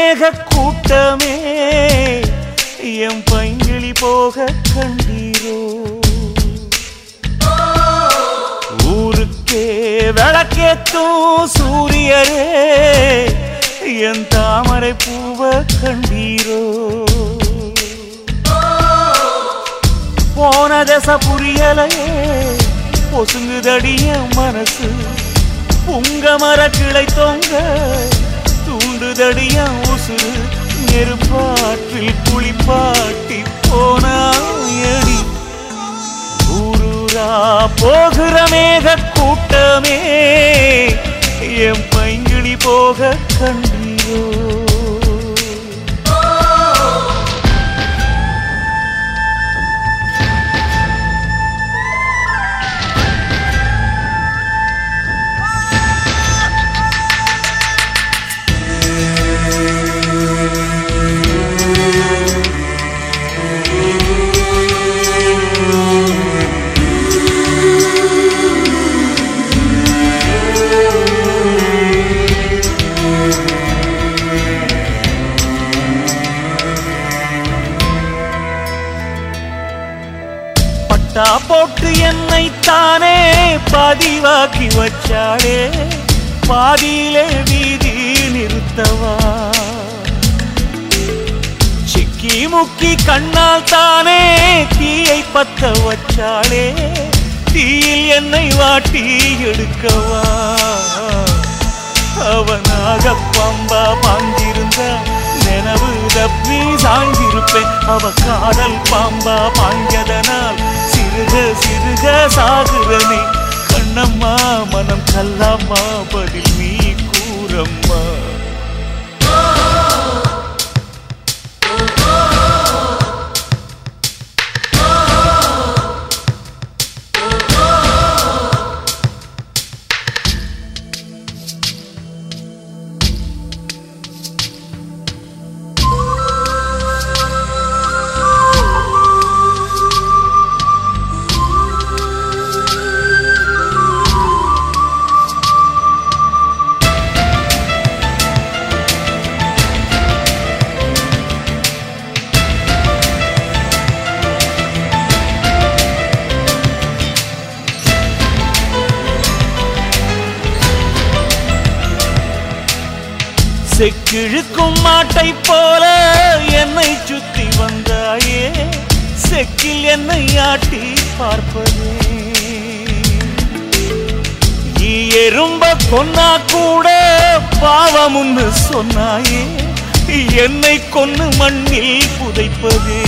மேக கூட்டமே எம் பைங்கிளி போக கண்டீரோ ஊருக்கே விளக்கேத்தும் சூரியரே என் தாமரை பூவ கண்டீரோ போன தசை புரியலையே பொசுங்குதடிய மனசு புங்க மர கிளை தொங்க தூண்டுதடிய உசுறு நெருப்பாற்றில் குளிப்பாட்டி போனாயடி ஊரூரா போகிற மேக கூட்டமே என் பைங்கிளி போக கண்டீரோ பட்டா போட்டு என்னை தானே பதிவாக்கி வச்சாளே பாதியிலே வீதி நிறுத்தவா சிக்கி முக்கி கண்ணால் தானே தீயை பத்த வச்சாளே தீயில் என்னை வாட்டி எடுக்கவா அவனாக பம்பா பாஞ்சிருந்த நினைவு தப்பி சாய்ந்திருப்பேன் அவ காதல் பாம்பா பாஞ்சதனால் சிறுக சிறுக சாகுறனே கண்ணம்மா மனம் கல்லாமா பதில் நீ கூறம்மா செக்கிழுக்கும் மாட்டை போல என்னை சுத்தி வந்தாயே செக்கில் என்னை ஆட்டி பார்ப்பதே நீ எறும்ப கொன்னா கூட பாவமுன்னு சொன்னாயே என்னை கொன்னு மண்ணில் புதைப்பதே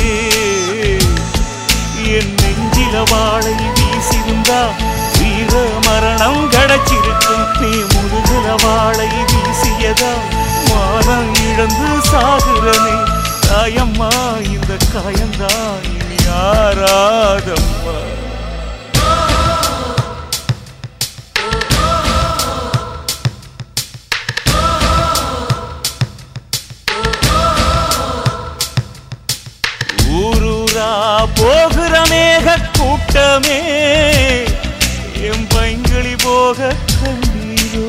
என் நெஞ்சில வாழை வீசிருந்தா வீர மரணம் கிடைச்சிருக்கும் நீ முதுகுல வாழை வீசியதா மானம் இழந்து சாகுறனே தாயம்மா இந்த காயந்தான் இனி யாராதம்மா ஊரூரா போகிற மேக கூட்டமே என் பைங்களி போக கண்டீரோ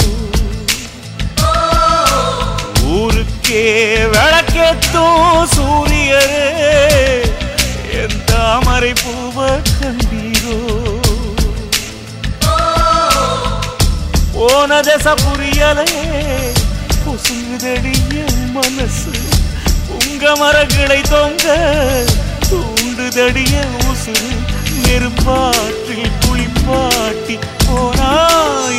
ஊருக்கே விளக்கேத்தும் சூரியரே என் தாமரை பூவ கண்டீரோ போன தசை புரியலையே பொசுங்குதடிய மனசு உங்க மரங்களை தொங்க தூண்டுதடிய உசுறு நெருப்பாற்றில் குளிப்பாட்டி போனாய்